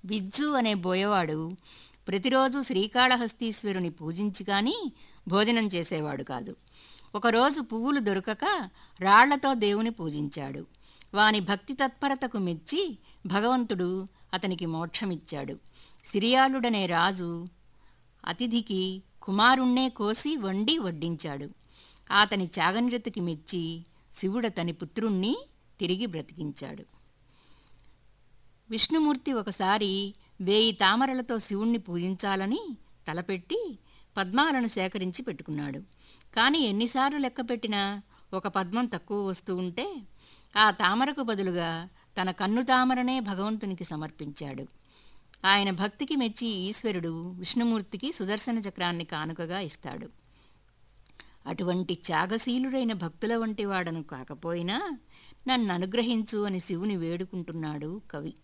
విజ్జు అనే బోయవాడు ప్రతిరోజు శ్రీకాళహస్తీశ్వరుని పూజించి కానీ భోజనం చేసేవాడు కాదు ఒకరోజు పువ్వులు దొరకక రాళ్లతో దేవుని పూజించాడు వాని భక్తి తత్పరతకు మెచ్చి భగవంతుడు అతనికి మోక్షమిచ్చాడు సిరియాలుడనే రాజు అతిథికి కుమారుణ్ణే కోసి వండి వడ్డించాడు అతని త్యాగనిరతికి మెచ్చి శివుడతని పుత్రుణ్ణి తిరిగి బ్రతికించాడు విష్ణుమూర్తి ఒకసారి వేయి తామరలతో శివుణ్ణి పూజించాలని తలపెట్టి పద్మాలను సేకరించి పెట్టుకున్నాడు కానీ ఎన్నిసార్లు లెక్కపెట్టినా ఒక పద్మం తక్కువ వస్తూ ఉంటే ఆ తామరకు బదులుగా తన కన్ను తామరనే భగవంతునికి సమర్పించాడు ఆయన భక్తికి మెచ్చి ఈశ్వరుడు విష్ణుమూర్తికి సుదర్శన చక్రాన్ని కానుకగా ఇస్తాడు అటువంటి త్యాగశీలుడైన భక్తుల వంటి వాడను కాకపోయినా నన్ను అనుగ్రహించు అని శివుని వేడుకుంటున్నాడు కవి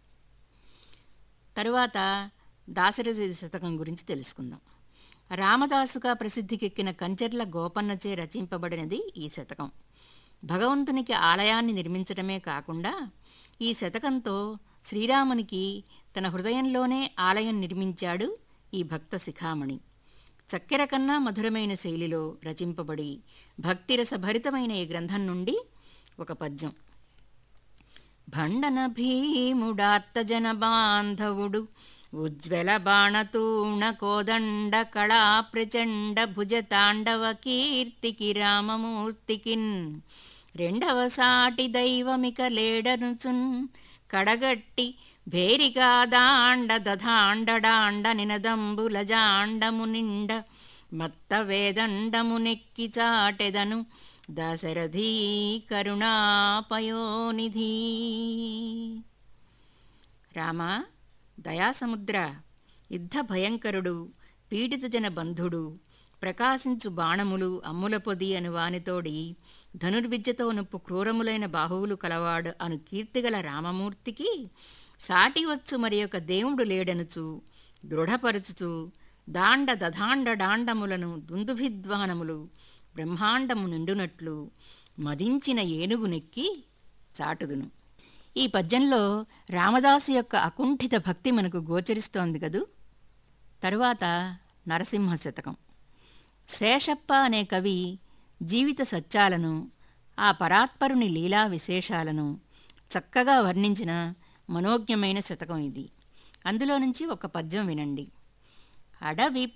తరువాత దాశరథి శతకం గురించి తెలుసుకుందాం రామదాసుగా ప్రసిద్ధికెక్కిన కంచెర్ల గోపన్నచే రచింపబడినది ఈ శతకం భగవంతునికి ఆలయాన్ని నిర్మించటమే కాకుండా ఈ శతకంతో శ్రీరామునికి తన హృదయంలోనే ఆలయం నిర్మించాడు ఈ భక్త శిఖామణి చక్కెర కన్నా మధురమైన శైలిలో రచింపబడి భక్తిరసభరితమైన ఈ గ్రంథం నుండి ఒక పద్యం భండన భీముడాత్తజన బాంధవుడు ఉజ్వల బాణతూణ కోదండ కళా ప్రచండ భుజ తాండవ కీర్తికి రామమూర్తికిన్ రెండవ సాటి దైవమిక లేడనుచున్ కడగట్టి భేరిగా దాండ దధాండడాండ నినదంబుల జాండము నిండ మత్త వేదండము నెక్కి చాటెదను దశరథీ కరుణాపయోనిధి రామా దయాసముద్ర యుద్ధ భయంకరుడు పీడిత జన బంధుడు ప్రకాశించు బాణములు అమ్ముల పొది అను వానితోడి ధనుర్విద్యతో నొప్పు క్రూరములైన బాహువులు కలవాడు అను కీర్తిగల రామమూర్తికి సాటి వచ్చు మరి ఒక దేవుడు లేడనుచు దృఢపరచుచు దాండ దధాండ డాండములను దుందుభిద్వానములు బ్రహ్మాండము నిండునట్లు మదించిన ఏనుగు నెక్కి చాటుదును ఈ పద్యంలో రామదాసు యొక్క అకుంఠిత భక్తి మనకు గోచరిస్తోంది కదూ తరువాత నరసింహ శతకం శేషప్ప అనే కవి జీవిత సత్యాలను ఆ పరాత్పరుని లీలా విశేషాలను చక్కగా వర్ణించిన మనోజ్ఞమైన శతకం ఇది అందులో నుంచి ఒక పద్యం వినండి అడవి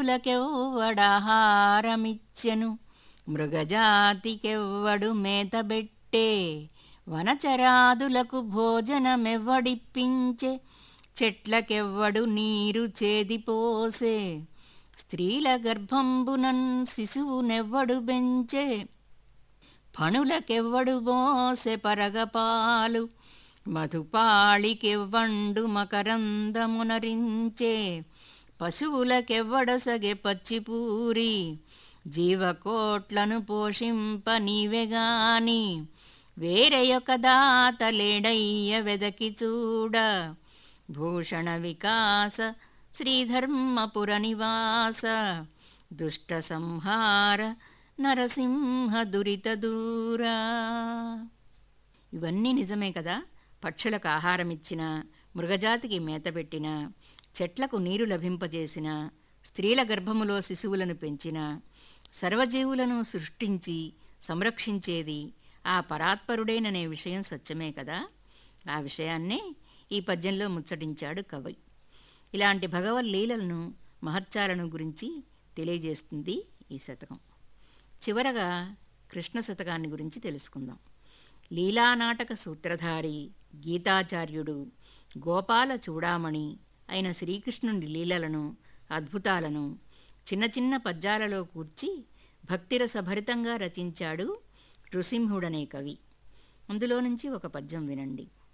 పక్షులకెవ్వడాహారమిచ్చెను మృగజాతికెవ్వడు మేతబెట్టే వనచరాదులకు భోజనమెవ్వడిప్పించే చెట్లకెవ్వడు నీరు చేదిపోసే స్త్రీల గర్భంబునన్ శిశువునెవ్వడు బెంచే పణులకెవ్వడు బోసె పరగపాలు మధుపాళికెవ్వండు మకరందమునరించే పశువులకెవ్వడసగె పచ్చిపూరి జీవకోట్లను పోషింప నీవెగాని వేరెయొక దాత లేడయ్య వెదకి చూడ భూషణ వికాస శ్రీధర్మపుర నివాస దుష్ట సంహార నరసింహ దురిత దూరా ఇవన్నీ నిజమే కదా పక్షులకు ఆహారమిచ్చిన మృగజాతికి మేతపెట్టిన చెట్లకు నీరు లభింపజేసిన స్త్రీల గర్భములో శిశువులను పెంచిన సర్వజీవులను సృష్టించి సంరక్షించేది ఆ పరాత్పరుడేననే విషయం సత్యమే కదా ఆ విషయాన్నే ఈ పద్యంలో ముచ్చటించాడు కవి ఇలాంటి భగవద్ లీలలను మహత్యాలను గురించి తెలియజేస్తుంది ఈ శతకం చివరగా కృష్ణ శతకాన్ని గురించి తెలుసుకుందాం లీలానాటక సూత్రధారి గీతాచార్యుడు గోపాల చూడామణి అయిన శ్రీకృష్ణుని లీలలను అద్భుతాలను చిన్న చిన్న పద్యాలలో కూర్చి భక్తిరసభరితంగా రచించాడు నృసింహుడనే కవి అందులో నుంచి ఒక పద్యం వినండి